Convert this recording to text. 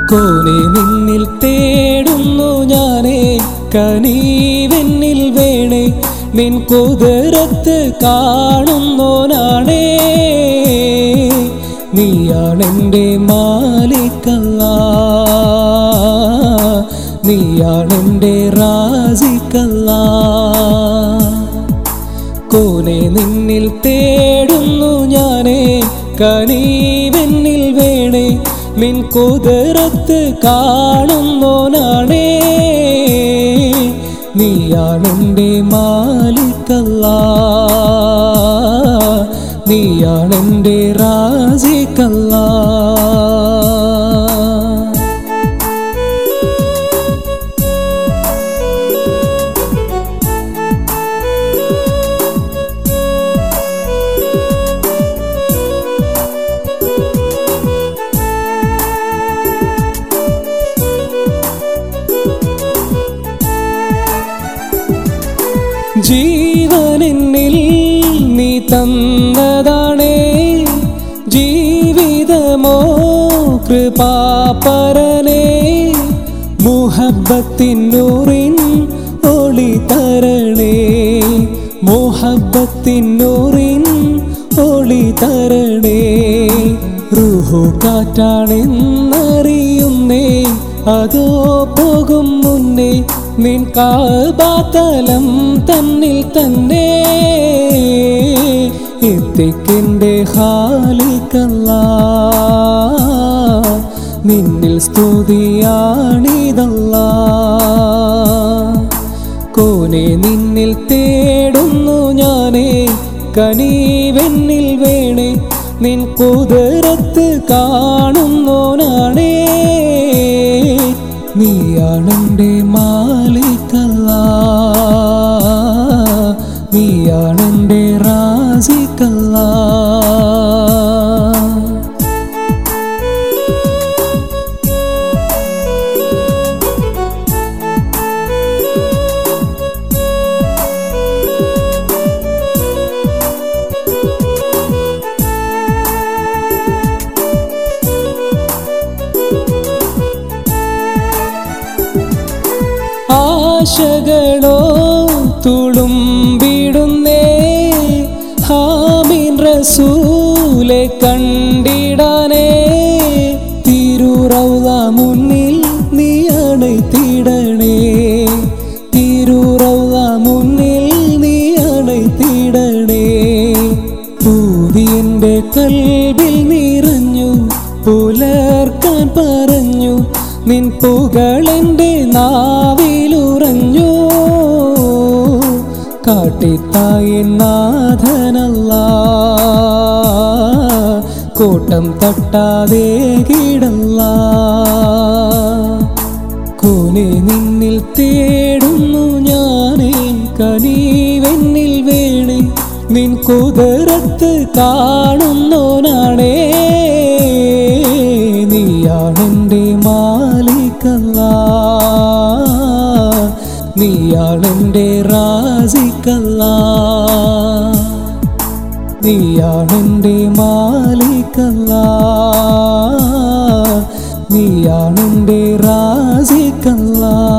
Koné നിന്നിൽ തേടുന്നു ഞാനേ കനീവെന്നിൽ വേണേ നിൻ കുതിരത്ത് കാണുന്നോനാണേ നീയാണെൻ്റെ മാലിക്കല്ല നീയാണെൻ്റെ റാസിക്കല്ല കോനെ നിന്നിൽ തേടുന്നു ഞാനേ കനീവെന്നിൽ വേണേ നിൻ കുതിരത്ത് കാണുന്നോനാണേ നീയാണെൻ്റെ മാലിക്കല്ല നീയാണെൻ്റെ റാസിക്കല്ല ജീവനെന്നിൽ നീ തന്നതാണേ ജീവിതമോ കൃപാപരനേ മുഹബത്തിനൂറിൻ ഒളി തരണേ മുഹബത്തിനൂറിൻ ഒളി തരണേ റുഹു കാറ്റാണെന്നറിയുന്നേ അതോ പോകും മുന്നേ നിൻ കാബാതലം തന്നിൽ തന്നെ എത്തിക്കെൻ്റെ ഹാലിക്കല്ല നിന്നിൽ സ്തുതിയാണിതല്ല കോനെ നിന്നിൽ തേടുന്നു ഞാനേ കനീവെന്നിൽ വേണേ നിൻ കുതിരത്ത് കാണുന്നോനാണേ നീയാണെൻ്റെ മാലിക്കല്ല നീയാണെൻ്റെ റാസിക്കല്ല ആശകളോ തുളുമ്പിടുന്നേ ഹാമിൻ റസൂലെ കണ്ടിടാനേ തിരുറൗല മുന്നിൽ നീ അണൈത്തിടണേ തിരുറൗല മുന്നിൽ നീ അണൈത്തിടണേ പൂതിയൻ്റെ കൽവിൽ നിറഞ്ഞു പുലർക്കാൻ പറഞ്ഞു നിൻ പുകളെൻ്റെ നാവിലുറഞ്ഞു കാട്ടിത്തായി നാഥനല്ല കൂട്ടം തട്ടാതെ കിടല്ല കോനെ നിന്നിൽ തേടുന്നു ഞാനേ കനീവെന്നിൽ വേണേ നിൻ കുതിരത്ത് കാണുന്നോനാണേ നീയാണെൻ്റെ മാലിക്കല്ല നീയാണെൻ്റെ റാസിക്കല്ല നീയാണെൻ്റെ മാലിക്കല്ല നീയാണെൻ്റെ റാസിക്കല്ല